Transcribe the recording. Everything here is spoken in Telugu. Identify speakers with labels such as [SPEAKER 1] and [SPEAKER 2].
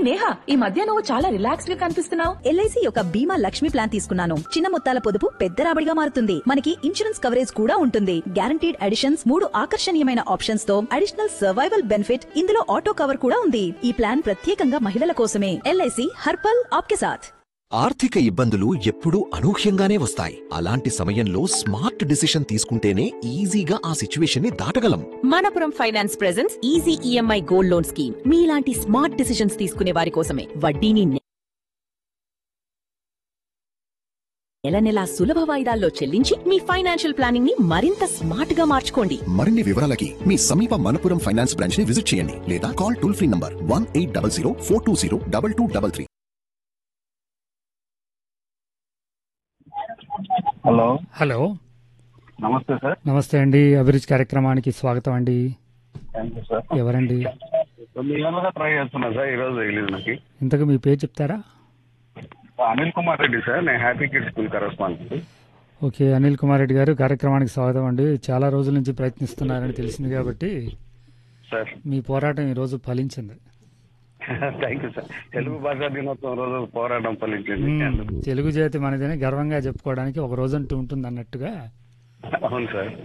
[SPEAKER 1] నేహా ఈ మధ్య నువ్వు చాలా రిలాక్స్డ్ గా కనిపిస్తున్నావు
[SPEAKER 2] ఎల్ఐసి యొక్క బీమా లక్ష్మి ప్లాన్ తీసుకున్నాను చిన్న మొత్తాల పొదుపు పెద్ద రాబడిగా మారుతుంది మనకి ఇన్సూరెన్స్ కవరేజ్ కూడా ఉంటుంది గ్యారంటీడ్ అడిషన్స్ మూడు ఆకర్షణీయమైన ఆప్షన్స్ తో అడిషనల్ సర్వైవల్ బెనిఫిట్ ఇందులో ఆటో కవర్ కూడా ఉంది ఈ ప్లాన్ ప్రత్యేకంగా మహిళల కోసమే ఎల్ఐసి హర్పల్ ఆప్కే సాథ్
[SPEAKER 3] ఆర్థిక ఇబ్బందులు ఎప్పుడూ అనూహ్యంగానే వస్తాయి అలాంటి సమయంలో స్మార్ట్ డిసిషన్ తీసుకుంటేనే ఈజీగా ఆ సిచ్యువేషన్ ని దాటగలం
[SPEAKER 4] Manappuram Finance presence easy EMI gold loan scheme మీలాంటి స్మార్ట్ డిసిషన్స్ తీసుకునే వారి కోసమే వడ్డీని నె- నెల నెలా సులభ వాయిదాల్లో చెల్లించి మీ ఫైనాన్షియల్ ప్లానింగ్ ని మరింత స్మార్ట్ గా మార్చుకోండి
[SPEAKER 5] మరిన్ని వివరాలకి మీ సమీప మనపురం ఫైనాన్స్ బ్రాంచ్ ని విజిట్ చేయండి లేదా call toll free number one eight double zero four two zero double two double three
[SPEAKER 6] hello
[SPEAKER 7] hello
[SPEAKER 6] నమస్తే సార్
[SPEAKER 7] నమస్తే అండి అభిరుచి కార్యక్రమానికి స్వాగతం అండి
[SPEAKER 6] థ్యాంక్ యూ సార్
[SPEAKER 7] ఎవరండి
[SPEAKER 6] తొమ్మిది ఏళ్ళుగా ట్రై చేస్తున్నా సార్ ఈ రోజు తెలియదు నాకు
[SPEAKER 7] ఇంతకు మీ పేరు చెప్తారా
[SPEAKER 6] అనిల్ కుమార్ రెడ్డి సార్ నేను Happy Kids School correspondent
[SPEAKER 7] okay Anil Kumar Reddy గారు కార్యక్రమానికి స్వాగతం అండి చాలా రోజుల నుంచి ప్రయత్నిస్తున్నారని తెలిసింది కాబట్టి
[SPEAKER 6] సార్
[SPEAKER 7] మీ పోరాటం ఈరోజు ఫలించింది
[SPEAKER 6] థ్యాంక్ యూ సార్ తెలుగు భాషా దినోత్సవం రోజు పోరాటం ఫలించింది
[SPEAKER 7] మ్మ్. తెలుగు జాతి మనదని గర్వంగా చెప్పుకోవడానికి ఒక రోజంటూ ఉంటుంది అన్నట్టుగా
[SPEAKER 6] అవును సార్